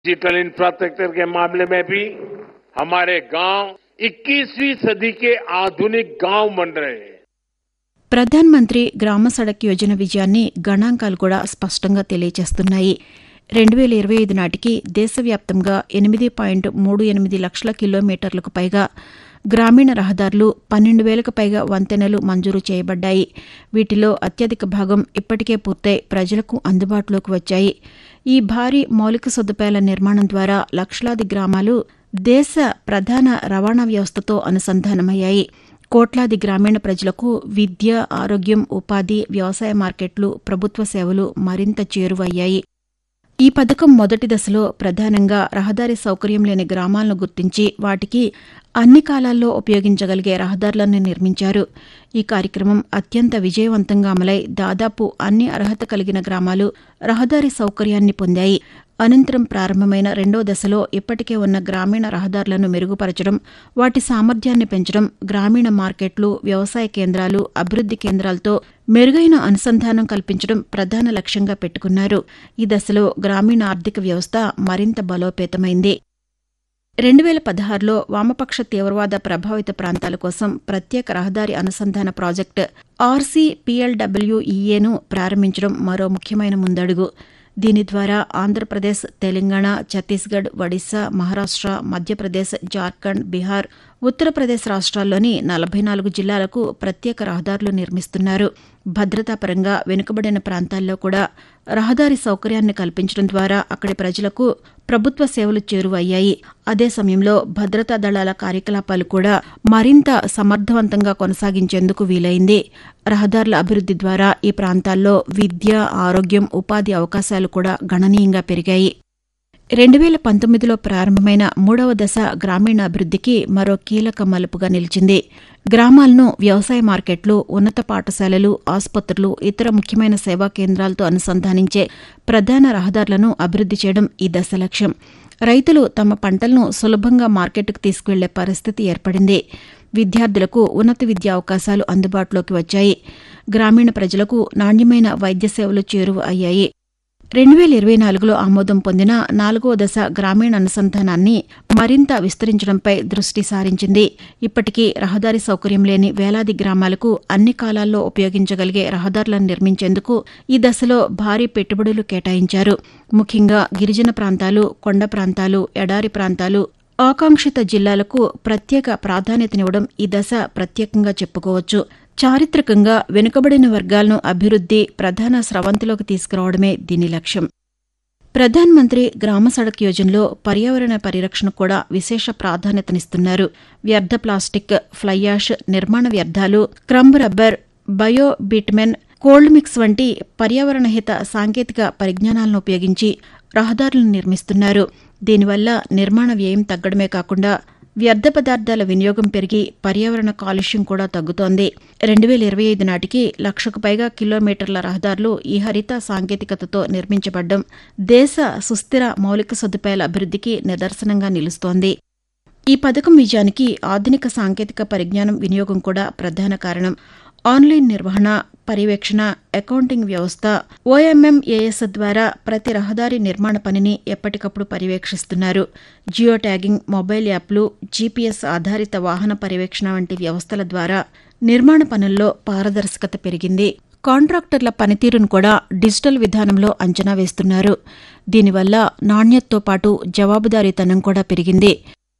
digital infrastructure के मामले में भी हमारे गांव 21वीं सदी के आधुनिक गांव बन रहे हैं ప్రధాన్ మంత్రి గ్రామ సడక్ యోజన విజయాన్ని గణాంకాలు కూడా స్పష్టంగా తెలియజేస్తున్నాయి రెండు వేల ఇరవై ఐదు నాటికి దేశవ్యాప్తంగా ఎనిమిది పాయింట్ మూడు ఎనిమిది లక్షల కిలోమీటర్లకు పైగా గ్రామీణ రహదారులు పన్నెండు వేలకు పైగా వంతెనలు మంజూరు చేయబడ్డాయి వీటిలో అత్యధిక భాగం ఇప్పటికే పూర్తయి ప్రజలకు అందుబాటులోకి వచ్చాయి ఈ భారీ మౌలిక సదుపాయాల నిర్మాణం ద్వారా లక్షలాది గ్రామాలు దేశ ప్రధాన రవాణా వ్యవస్థతో అనుసంధానమయ్యాయి కోట్లాది గ్రామీణ ప్రజలకు విద్య ఆరోగ్యం ఉపాధి వ్యవసాయ మార్కెట్లు ప్రభుత్వ సేవలు మరింత చేరువయ్యాయి ఈ పథకం మొదటి దశలో ప్రధానంగా రహదారి సౌకర్యం లేని గ్రామాలను గుర్తించి వాటికి అన్ని కాలాల్లో ఉపయోగించగలిగే రహదారులను నిర్మించారు ఈ కార్యక్రమం అత్యంత విజయవంతంగా అమలై దాదాపు అన్ని అర్హత కలిగిన గ్రామాలు రహదారి సౌకర్యాన్ని పొందాయి అనంతరం ప్రారంభమైన రెండో దశలో ఇప్పటికే ఉన్న గ్రామీణ రహదారులను మెరుగుపరచడం వాటి సామర్థ్యాన్ని పెంచడం గ్రామీణ మార్కెట్లు వ్యవసాయ కేంద్రాలు అభివృద్ది కేంద్రాలతో మెరుగైన అనుసంధానం కల్పించడం ప్రధాన లక్ష్యంగా పెట్టుకున్నారు ఈ దశలో గ్రామీణ ఆర్థిక వ్యవస్థ మరింత బలోపేతమైంది రెండు వేల పదహారులో వామపక్ష తీవ్రవాద ప్రభావిత ప్రాంతాల కోసం ప్రత్యేక రహదారి అనుసంధాన ప్రాజెక్టు ఆర్సీపీఎల్డబ్ల్యూఈఏను ప్రారంభించడం మరో ముఖ్యమైన ముందడుగు దీని ద్వారా ఆంధ్రప్రదేశ్ తెలంగాణ ఛత్తీస్గఢ్ ఒడిశా మహారాష్ట్ర మధ్యప్రదేశ్ జార్ఖండ్ బీహార్ ఉత్తరప్రదేశ్ రాష్ట్రాల్లోని నలభై నాలుగు జిల్లాలకు ప్రత్యేక రహదారులు నిర్మిస్తున్నారు భద్రతాపరంగా వెనుకబడిన ప్రాంతాల్లో కూడా రహదారి సౌకర్యాన్ని కల్పించడం ద్వారా అక్కడి ప్రజలకు ప్రభుత్వ సేవలు చేరువయ్యాయి అదే సమయంలో భద్రతా దళాల కార్యకలాపాలు కూడా మరింత సమర్థవంతంగా కొనసాగించేందుకు వీలైంది రహదారుల అభివృద్ది ద్వారా ఈ ప్రాంతాల్లో విద్య ఆరోగ్యం ఉపాధి అవకాశాలు కూడా గణనీయంగా పెరిగాయి రెండు వేల పంతొమ్మిదిలో ప్రారంభమైన మూడవ దశ గ్రామీణాభివృద్దికి మరో కీలక మలుపుగా నిలిచింది గ్రామాలను వ్యవసాయ మార్కెట్లు ఉన్నత పాఠశాలలు ఆసుపత్రులు ఇతర ముఖ్యమైన సేవా కేంద్రాలతో అనుసంధానించే ప్రధాన రహదారులను అభివృద్ది చేయడం ఈ దశ లక్ష్యం రైతులు తమ పంటలను సులభంగా మార్కెట్కు తీసుకువెళ్లే పరిస్థితి ఏర్పడింది విద్యార్థులకు ఉన్నత విద్యా అవకాశాలు అందుబాటులోకి వచ్చాయి గ్రామీణ ప్రజలకు నాణ్యమైన వైద్య సేవలు చేరువ అయ్యాయి రెండు వేల ఇరవై నాలుగులో ఆమోదం పొందిన నాలుగో దశ గ్రామీణ అనుసంధానాన్ని మరింత విస్తరించడంపై దృష్టి సారించింది ఇప్పటికీ రహదారి సౌకర్యం లేని వేలాది గ్రామాలకు అన్ని కాలాల్లో ఉపయోగించగలిగే రహదారులను నిర్మించేందుకు ఈ దశలో భారీ పెట్టుబడులు కేటాయించారు ముఖ్యంగా గిరిజన ప్రాంతాలు కొండ ప్రాంతాలు ఎడారి ప్రాంతాలు ఆకాంక్షిత జిల్లాలకు ప్రత్యేక ప్రాధాన్యతనివ్వడం ఈ దశ ప్రత్యేకంగా చెప్పుకోవచ్చు చారిత్రకంగా వెనుకబడిన వర్గాలను అభివృద్ది ప్రధాన స్రవంతిలోకి తీసుకురావడమే దీని లక్ష్యం ప్రధాన్ మంత్రి గ్రామ సడక్ యోజనలో పర్యావరణ పరిరక్షణ కూడా విశేష ప్రాధాన్యతనిస్తున్నారు వ్యర్థ ప్లాస్టిక్ ఫ్లైయాష్ నిర్మాణ వ్యర్థాలు crumb rubber bio bitumen cold mix వంటి పర్యావరణహిత సాంకేతిక పరిజ్ఞానాలను ఉపయోగించి రహదారులను నిర్మిస్తున్నారు దీనివల్ల నిర్మాణ వ్యయం తగ్గడమే కాకుండా వ్యర్థ పదార్థాల వినియోగం పెరిగి పర్యావరణ కాలుష్యం కూడా తగ్గుతోంది రెండు వేల ఇరవై ఐదు నాటికి లక్షకు పైగా కిలోమీటర్ల రహదారులు ఈ హరిత సాంకేతికతతో నిర్మించబడ్డం దేశ సుస్థిర మౌలిక సదుపాయాల అభివృద్దికి నిదర్శనంగా నిలుస్తోంది ఈ పథకం విజయానికి ఆధునిక సాంకేతిక పరిజ్ఞానం వినియోగం కూడా ప్రధాన కారణం ఆన్లైన్ నిర్వహణ పర్యవేక్షణ అకౌంటింగ్ వ్యవస్థ ఓఎంఎంఏఎస్ ద్వారా ప్రతి రహదారి నిర్మాణ పనిని ఎప్పటికప్పుడు పర్యవేక్షిస్తున్నారు జియో ట్యాగింగ్ మొబైల్ యాప్లు జీపీఎస్ ఆధారిత వాహన పర్యవేక్షణ వంటి వ్యవస్థల ద్వారా నిర్మాణ పనుల్లో పారదర్శకత పెరిగింది కాంట్రాక్టర్ల పనితీరును కూడా డిజిటల్ విధానంలో అంచనా వేస్తున్నారు దీనివల్ల నాణ్యతతో పాటు జవాబుదారీతనం కూడా పెరిగింది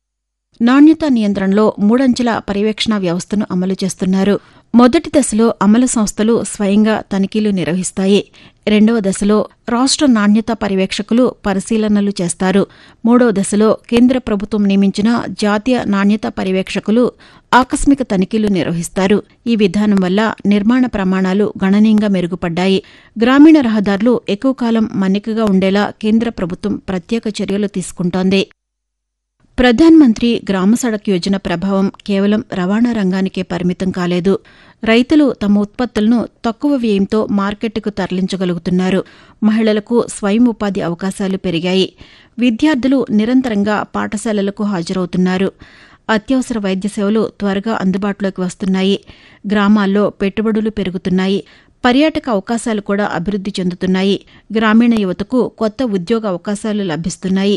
నాణ్యతా నియంత్రణలో మూడంచెల పర్యవేక్షణ వ్యవస్థను అమలు చేస్తున్నారు మొదటి దశలో అమలు సంస్థలు స్వయంగా తనిఖీలు నిర్వహిస్తాయి రెండవ దశలో రాష్ట్ర నాణ్యతా పర్యవేక్షకులు పరిశీలనలు చేస్తారు మూడవ దశలో కేంద్ర ప్రభుత్వం నియమించిన జాతీయ నాణ్యతా పర్యవేక్షకులు ఆకస్మిక తనిఖీలు నిర్వహిస్తారు ఈ విధానం వల్ల నిర్మాణ ప్రమాణాలు గణనీయంగా మెరుగుపడ్డాయి గ్రామీణ రహదారులు ఎక్కువ కాలం మన్నికగా ఉండేలా కేంద్ర ప్రభుత్వం ప్రత్యేక చర్యలు తీసుకుంటోంది ప్రధాన్ మంత్రి గ్రామ సడక్ యోజన ప్రభావం కేవలం రవాణా రంగానికే పరిమితం కాలేదు రైతులు తమ ఉత్పత్తులను తక్కువ వ్యయంతో మార్కెట్కు తరలించగలుగుతున్నారు మహిళలకు స్వయం ఉపాధి అవకాశాలు పెరిగాయి విద్యార్థులు నిరంతరంగా పాఠశాలలకు హాజరవుతున్నారు అత్యవసర వైద్య సేవలు త్వరగా అందుబాటులోకి వస్తున్నాయి గ్రామాల్లో పెట్టుబడులు పెరుగుతున్నాయి పర్యాటక అవకాశాలు కూడా అభివృద్ది చెందుతున్నాయి గ్రామీణ యువతకు కొత్త ఉద్యోగ అవకాశాలు లభిస్తున్నాయి